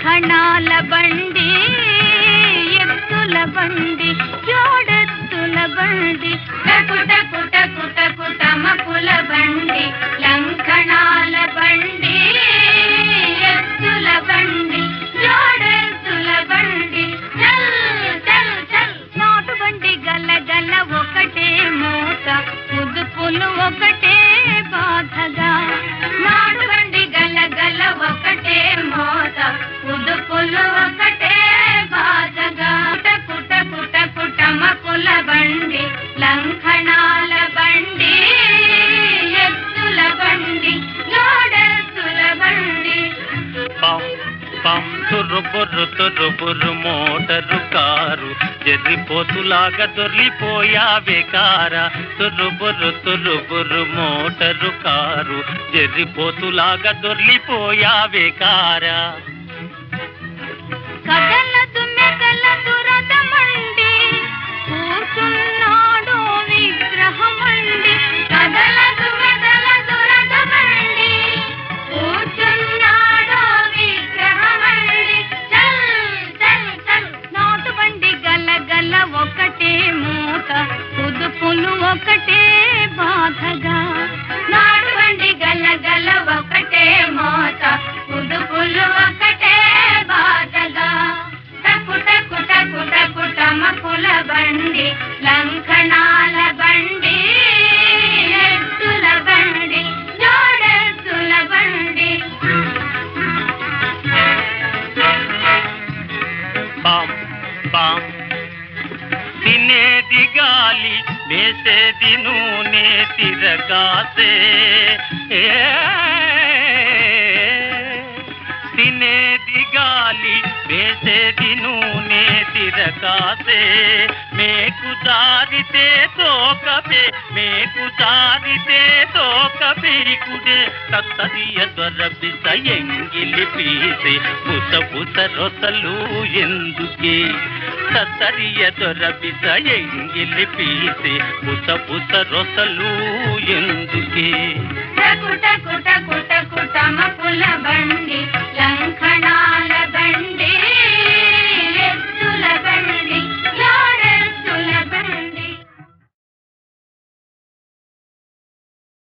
లంఘనాల బండి ఎత్తుల బండి జోడెత్తుల బండి టకు టకు టకు టకు టమకుల బండి లంఘనాల బండి ఎత్తుల బండి జోడెత్తుల బండి చల్ చల్ చల్ నాటు బండి గల గల ఒకటే మోత ముదుపులు ఒకటే బాధగా నాటు బండి గల గల ఒకటే మోత ముదుపులు ఒకటే బాధగా కుట కుట కుట కుటమకుల బండి లంఘనాల బండి ఎత్తుల బండి జోడెత్తుల బండి పం పం తురుబుర్రు తురుబుర్రు మోటరు కారు ఎర్రిపోతులాగా దొర్లిపోయావే కారా తురుబుర్రు తురుబుర్రు మోటరు కారు ఎర్రిపోతులాగా దొర్లిపోయావే కారా కదలదు మెదలదు రథమండి కూర్చున్నాడు విగ్రహమండి కదలదు మెదలదు రథమండి కూర్చున్నాడు విగ్రహమండి చల్ చల్ చల్ నాటు బండి గల గల ఒకటే మూట పుదుపులు ఒకటే బాధగా నాటు బండి గల గల ఒకటే మోత పుదుపులు ఒకటే బాధగా టకు టకు టకు టకు టమకుల బండి లంకణాల బండి ఎత్తుల బండి జోడెత్తుల బండి పాం పాం తినేది గాలి వేసేది నూనె తిరగాసే ఏ, తినేది గాలి వేసేది నూనె తిరగాసే మేకు జారితే తోకపే మేకు జారితే తోక పీకుడే తత్తరియ దొరబిస ఎంగిలి పీసే బుస బుస రొసలు ఎందుకే తత్తరియ దొరబిస ఎంగిలి పీసే బుస బుస రొసలు ఎందుకే